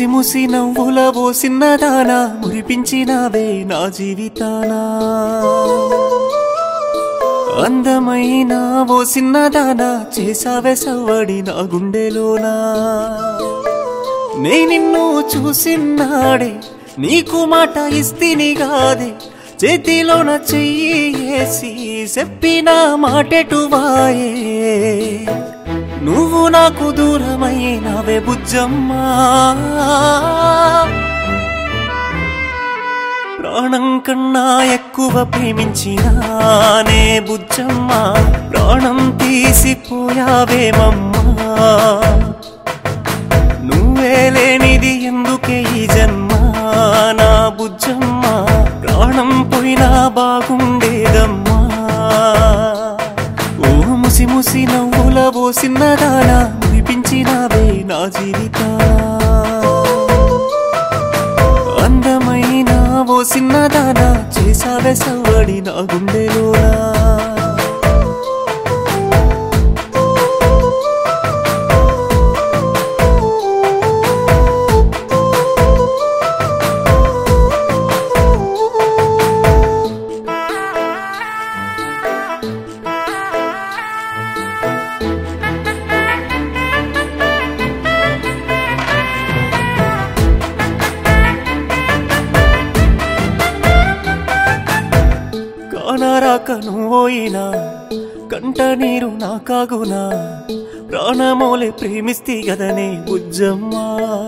ముసి ముసి నవ్వుల ఓ సిన్నదానా మురిపించినావే నా జీవితానా అందమైన ఓ సిన్నదానా చేసావే సవ్వడి నా గుండెలోనా నే నిన్ను చూసినాడే నీకు మాట ఇస్తిని గాదే చేతిలోన చెయ్యి వేసి చెప్పిన మాటెటువాయే నువ్వు నాకు దూరమైనవే బుజ్జమ్మా ప్రాణం కన్నా ఎక్కువ ప్రేమించినానే బుజ్జమ్మ ప్రాణం తీసిపోయావేమమ్మా నువ్వే లేనిది ఎందుకే ఈ జన్మ నా బుజ్జమ్మ ప్రాణం పోయినా బాగుండేదమ్మా ఓ ముసి ముసి నవ్వుల ఓ సిన్నదానా మురిపించినావే నా జీవితా అందమైన ఓ సిన్నదానా చేసావే సవ్వడి నా గుండెలోనా కానరాకను పోయినా కంట నీరు నా కాగునా ప్రాణమోలే ప్రేమిస్తే గదనే బుజ్జమ్మా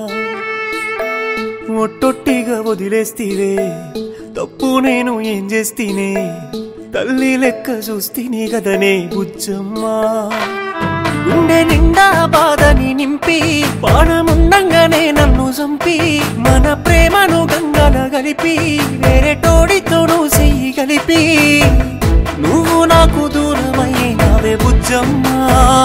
ఒట్టొట్టిగా వదిలేస్తీవే తప్పు నేను ఏం చేస్తీనే తల్లి లెక్క చూస్తీనే గదనే బుజ్జమ్మా గుండె నిండా బాధని నింపి బాణముండంగానే నన్ను చంపి మన ప్రేమను గంగల కలిపి వేరే తోడితోను చెయ్యి కలిపి నువ్వు నాకు దూరమైనవే బుజ్జమ్మా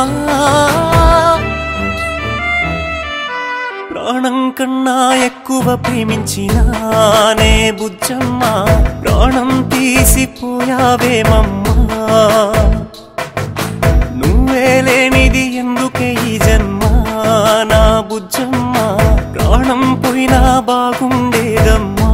ప్రాణం కన్నా ఎక్కువ ప్రేమించినానే బుజ్జమ్మ ప్రాణం తీసిపోయావేమమ్మా నువ్వే లేనిది ఎందుకే ఈ జన్మ నా బుజ్జమ్మ ప్రాణం పోయినా బాగుండేదమ్మా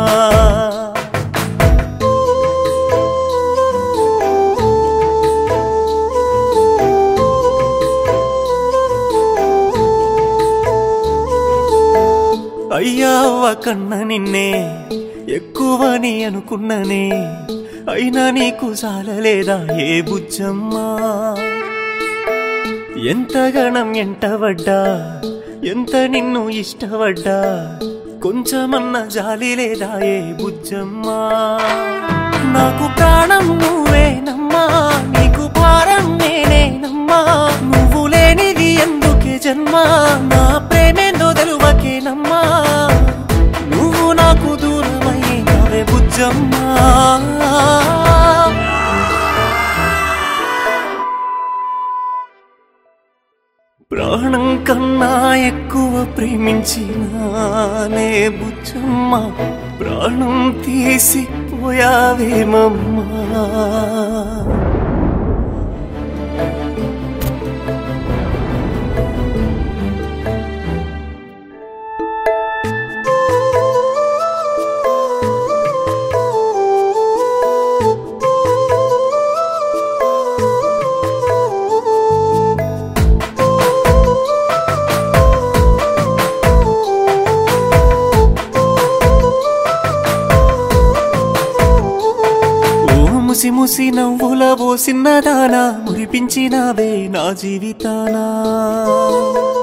అయ్యా అవ్వ కన్న నిన్నే ఎక్కువని అనుకున్ననే అయినా నీకు చాలలేదా ఏ బుజ్జమ్మా ఎంత గణం ఎంటవడ్డా ఎంత నిన్ను ఇష్టపడ్డా కొంచెమన్న జాలి లేదా ఏ బుజ్జమ్మా నాకు ప్రాణం నువ్వేనమ్మా నీకు భారం నేనేనమ్మా నువ్వు లేనిది ఎందుకే జన్మ నా ప్రేమేందో తెలువకేనమ్మా నువ్వు నాకు దూరమైనవే బుజ్జమ్మా ప్రాణం కన్నా ఎక్కువ ప్రేమించినానే బుజ్జమ్మ ప్రాణం తీసిపోయావేమమ్మా ఓ ముసి ముసి నవ్వుల ఓ సిన్నదానా మురిపించినావే నా జీవితానా